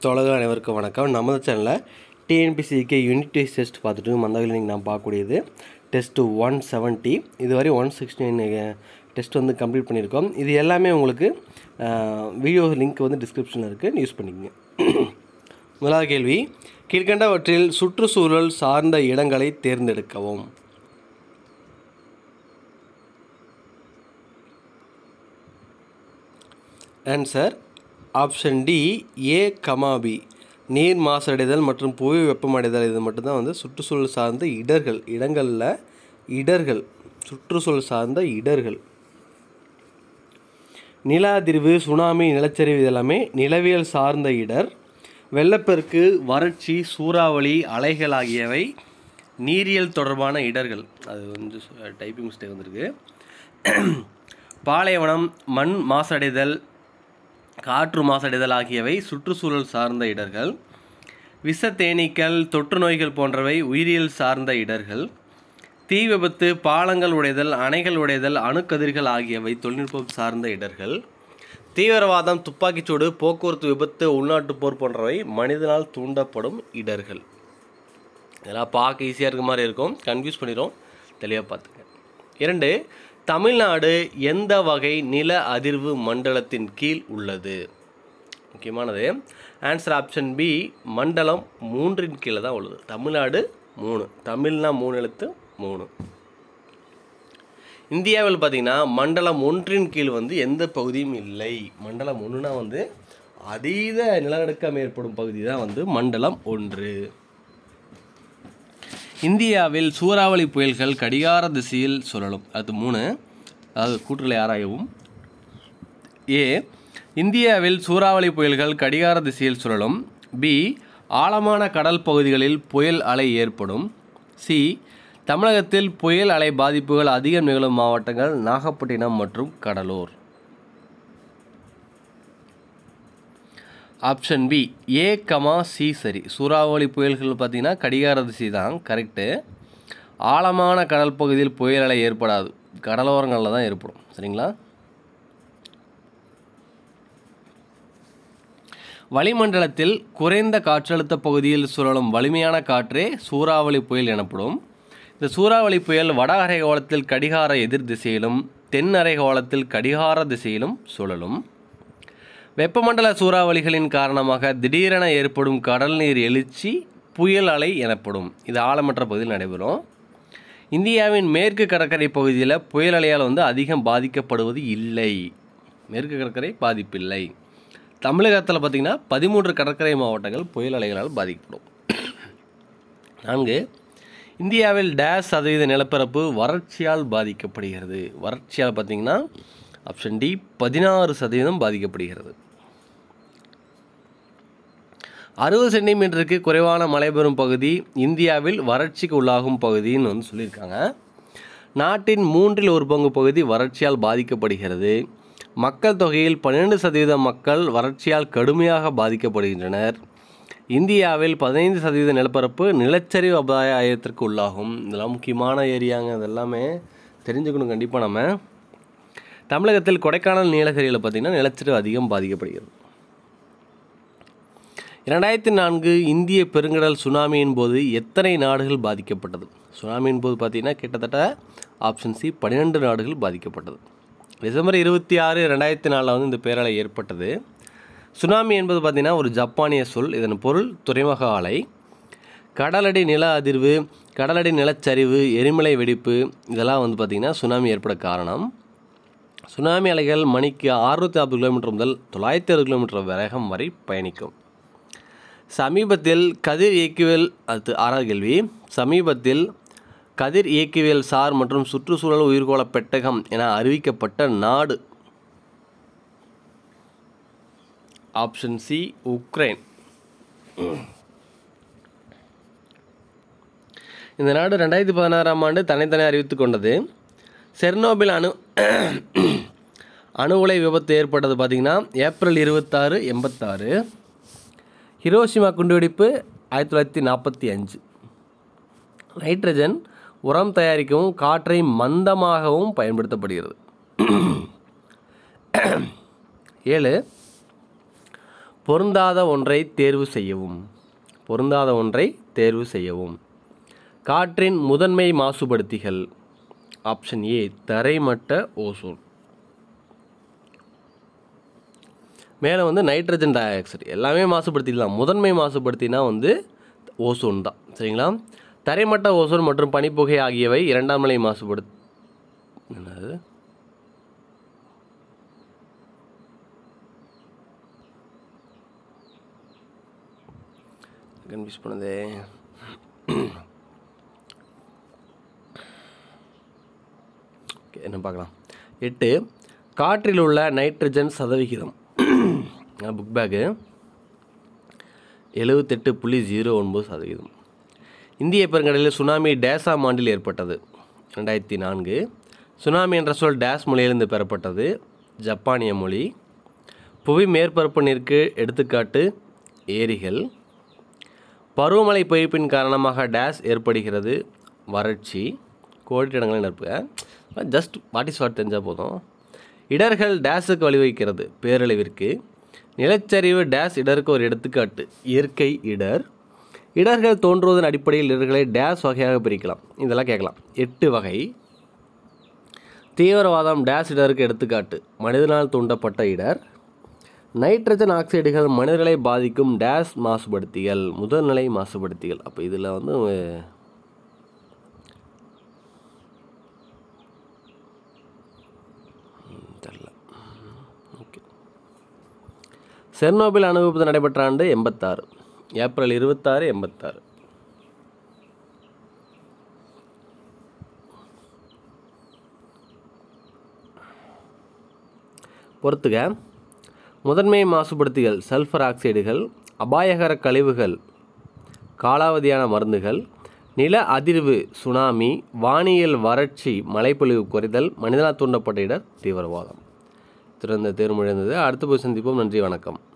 தொலைகள் அனைவருக்கும் வணக்கம் நமது சேனலில் டிஎன்பிசிக்கு யூனிட் டெஸ்ட் டெஸ்ட் பார்த்துட்டு மந்தவில் நீங்கள் நான் பார்க்கக்கூடியது டெஸ்ட்டு ஒன் செவன்ட்டி இதுவரை ஒன் சிக்ஸ்டி நைன் டெஸ்ட் வந்து கம்ப்ளீட் பண்ணியிருக்கோம் இது எல்லாமே உங்களுக்கு வீடியோ லிங்க் வந்து டிஸ்கிரிப்ஷனில் இருக்குது யூஸ் பண்ணிக்கங்க முதலாவது கேள்வி கீழ்கண்டவற்றில் சுற்றுச்சூழல் சார்ந்த இடங்களை தேர்ந்தெடுக்கவும் answer option D A comma B நீர் மாசடைதல் மற்றும் புவி வெப்பமடைதல் இது மட்டும்தான் வந்து சுற்றுச்சூழல் சார்ந்த இடர்கள் இடங்களில் இடர்கள் சுற்றுச்சூழல் சார்ந்த இடர்கள் நில அதிர்வு சுனாமி நிலச்சரிவு இதெல்லாமே நிலவியல் சார்ந்த இடர் வெள்ளப்பெருக்கு வறட்சி சூறாவளி அலைகள் ஆகியவை நீரியல் தொடர்பான இடர்கள் அது வந்து டைப்பிங் மிஸ்டேக் வந்திருக்கு பாலைவனம் மண் மாசடைதல் காற்று மாசடைதல் ஆகியவை சுற்றுச்சூழல் சார்ந்த இடர்கள் விஷ தேனீக்கள் தொற்று நோய்கள் போன்றவை உயிரியல் சார்ந்த இடர்கள் தீ விபத்து பாலங்கள் உடைதல் அணைகள் உடைதல் அணுக்கதிர்கள் ஆகியவை தொழில்நுட்பம் சார்ந்த இடர்கள் தீவிரவாதம் துப்பாக்கிச்சூடு போக்குவரத்து விபத்து உள்நாட்டுப் போர் போன்றவை மனிதனால் தூண்டப்படும் இடர்கள் இதெல்லாம் பார்க்க ஈஸியாக இருக்க மாதிரி இருக்கும் கன்ஃபியூஸ் பண்ணிடும் தெளிவாக பார்த்துங்க இரண்டு தமிழ்நாடு எந்த வகை நில அதிர்வு மண்டலத்தின் கீழ் உள்ளது முக்கியமானது ஆன்சர் ஆப்ஷன் பி மண்டலம் மூன்றின் கீழே தான் உள்ளது தமிழ்நாடு மூணு தமிழ்னா மூணு எழுத்து மூணு இந்தியாவில் பார்த்தீங்கன்னா மண்டலம் ஒன்றின் கீழ் வந்து எந்த பகுதியும் இல்லை மண்டலம் ஒன்றுனா வந்து அதீத நிலநடுக்கம் ஏற்படும் பகுதி தான் வந்து மண்டலம் ஒன்று இந்தியாவில் சூறாவளி புயல்கள் கடிகார திசையில் சுழலும் அது மூணு அதாவது கூற்றுகளை ஆராயவும் ஏ இந்தியாவில் சூறாவளி புயல்கள் கடிகார திசையில் சுழலும் பி ஆழமான கடல் பகுதிகளில் புயல் அலை ஏற்படும் சி தமிழகத்தில் புயல் அலை பாதிப்புகள் அதிகம் நிகழும் மாவட்டங்கள் நாகப்பட்டினம் மற்றும் Cuddalore option B A comma C சரி சூறாவளி புயல்கள் பார்த்தீங்கன்னா கடிகார திசை தான் கரெக்டு ஆழமான கடல் பகுதியில் புயல் அலை ஏற்படாது கடலோரங்களில் தான் ஏற்படும் சரிங்களா வளிமண்டலத்தில் குறைந்த காற்றழுத்த பகுதியில் சுழலும் வலிமையான காற்றே சூறாவளி புயல் எனப்படும் இந்த சூறாவளி புயல் வட அரைகோளத்தில் கடிகார எதிர் திசையிலும் தென் அரைகோளத்தில் கடிகார திசையிலும் சுழலும் வெப்பமண்டல சூறாவளிகளின் காரணமாக திடீரென ஏற்படும் கடல் நீர் எழுச்சி புயல் அலை எனப்படும் இது ஆழமற்ற பகுதியில் நடைபெறும் இந்தியாவின் மேற்கு கடற்கரை பகுதியில் புயல் அலையால் வந்து அதிகம் பாதிக்கப்படுவது இல்லை மேற்கு கடற்கரை பாதிப்பில்லை தமிழகத்தில் பார்த்திங்கன்னா பதிமூன்று கடற்கரை மாவட்டங்கள் புயல் அலைகளால் பாதிக்கப்படும் நான்கு இந்தியாவில் டேஷ் சதவீத நிலப்பரப்பு வறட்சியால் பாதிக்கப்படுகிறது வறட்சியால் பார்த்திங்கன்னா ஆப்ஷன் டி பதினாறு சதவீதம் பாதிக்கப்படுகிறது அறுபது சென்டிமீட்டருக்கு குறைவான மழை பெறும் பகுதி இந்தியாவில் வறட்சிக்கு உள்ளாகும் பகுதின்னு வந்து சொல்லியிருக்காங்க நாட்டின் மூன்றில் ஒரு பங்கு பகுதி வறட்சியால் பாதிக்கப்படுகிறது மக்கள் தொகையில் பன்னிரெண்டு சதவீத மக்கள் வறட்சியால் கடுமையாக பாதிக்கப்படுகின்றனர் இந்தியாவில் பதினைந்து சதவீத நிலப்பரப்பு நிலச்சரிவு அபாயத்திற்கு உள்ளாகும் இதெல்லாம் முக்கியமான ஏரியாங்க இதெல்லாமே தெரிஞ்சுக்கணும் கண்டிப்பாக நம்ம தமிழகத்தில் கொடைக்கானல் நீலகிரியில் பார்த்திங்கன்னா நிலச்சரிவு அதிகம் பாதிக்கப்படுகிறது இரண்டாயிரத்தி நான்கு இந்திய பெருங்கடல் சுனாமியின் போது எத்தனை நாடுகள் பாதிக்கப்பட்டது சுனாமியின் போது பார்த்திங்கன்னா கிட்டத்தட்ட ஆப்ஷன் சி பன்னிரெண்டு நாடுகள் பாதிக்கப்பட்டது டிசம்பர் இருபத்தி ஆறு ரெண்டாயிரத்தி நாலில் வந்து இந்த பேரலை ஏற்பட்டது சுனாமி என்பது பார்த்திங்கன்னா ஒரு ஜப்பானிய சொல் இதன் பொருள் துறைமுக ஆலை கடலடி நில அதிர்வு கடலடி நிலச்சரிவு எரிமலை வெடிப்பு இதெல்லாம் வந்து பார்த்திங்கன்னா சுனாமி ஏற்பட காரணம் சுனாமி அலைகள் மணிக்கு அறுநூற்றி நாற்பது கிலோமீட்டர் முதல் தொள்ளாயிரத்தி அறுபது கிலோமீட்டர் வேகம் வரை பயணிக்கும் சமீபத்தில் கதிர் இயக்குவியல் அது ஆறாவது கேள்வி சமீபத்தில் கதிர் இயக்குவியல் சார் மற்றும் சுற்றுச்சூழல் உயிர்கோள பெட்டகம் என அறிவிக்கப்பட்ட நாடு ஆப்ஷன் சி உக்ரைன் இந்த நாடு ரெண்டாயிரத்தி பதினாறாம் ஆண்டு தனித்தனி அறிவித்து கொண்டது செர்னோபில் அணு அணு உலை விபத்து ஏற்பட்டது பார்த்திங்கன்னா ஏப்ரல் இருபத்தாறு எண்பத்தாறு ஹிரோஷிமா குண்டுவெடிப்பு ஆயிரத்தி தொள்ளாயிரத்தி நாற்பத்தி அஞ்சு நைட்ரஜன் உரம் தயாரிக்கவும் காற்றை மந்தமாகவும் பயன்படுத்தப்படுகிறது ஏழு பொருந்தாத ஒன்றை தேர்வு செய்யவும் பொருந்தாத ஒன்றை தேர்வு செய்யவும் காற்றின் முதன்மை மாசுபடுத்திகள் ஆப்ஷன் ஏ தரைமட்ட ஓசோன் மேலே வந்து நைட்ரஜன் டை ஆக்சைடு எல்லாமே மாசுபடுத்திடலாம் முதன்மை மாசுபடுத்தினா வந்து ஓசோன் தான் சரிங்களா தரைமட்ட ஓசோன் மற்றும் பனிப்புகை ஆகியவை இரண்டாம் நிலை மாசுபடு என்னது கன்ஃபியூஸ் பண்ணுதே ஓகே என்ன பார்க்கலாம் எட்டு காற்றில் உள்ள நைட்ரஜன் சதவிகிதம் புக் பேக்கு எழுபத்தெட்டு புள்ளி ஜீரோ ஒன்பது சதவீதம் இந்திய பெருங்கடலில் சுனாமி டேஸாம் ஆண்டில் ஏற்பட்டது ரெண்டாயிரத்தி நான்கு சுனாமி என்ற சொல் டேஸ் மொழியிலிருந்து பெறப்பட்டது ஜப்பானிய மொழி புவி மேற்பரப்பு நீருக்கு எடுத்துக்காட்டு ஏரிகள் பருவமழை பொய்ப்பின் காரணமாக டேஸ் ஏற்படுகிறது வறட்சி கோடிட்டடங்களை நிரப்புக ஜஸ்ட் வாட் இஸ் வாட் தெரிஞ்சால் போதும் இடர்கள் டேஸுக்கு வழிவகுக்கிறது பேரழிவிற்கு நிலச்சரிவு டேஸ் இடருக்கு ஒரு எடுத்துக்காட்டு இயற்கை இடர் இடர்கள் தோன்றுவதன் அடிப்படையில் இடர்களை டேஸ் வகையாக பிரிக்கலாம் இதெல்லாம் கேட்கலாம் எட்டு வகை தீவிரவாதம் டேஸ் இடருக்கு எடுத்துக்காட்டு மனிதனால் தூண்டப்பட்ட இடர் நைட்ரஜன் ஆக்சைடுகள் மனிதர்களை பாதிக்கும் டேஸ் மாசுபடுத்திகள் முதல்நிலை மாசுபடுத்திகள் அப்போ இதில் வந்து ம், தெரியல ஓகே செர்னோபில் அணு விபத்து நடைபெற்ற ஆண்டு எண்பத்தாறு ஏப்ரல் இருபத்தாறு எண்பத்தாறு பொறுத்துக முதன்மை மாசுபடுத்திகள் சல்ஃபர் ஆக்சைடுகள் அபாயகர கழிவுகள் காலாவதியான மருந்துகள் நில அதிர்வு சுனாமி வானியல் வறட்சி மழைப்பொழிவு குறைதல் மனிதனால் தூண்டப்பட்ட இடர் தீவிரவாதம் திறந்த தேர்வு முடிந்தது அடுத்த போய் சந்திப்போம் நன்றி வணக்கம்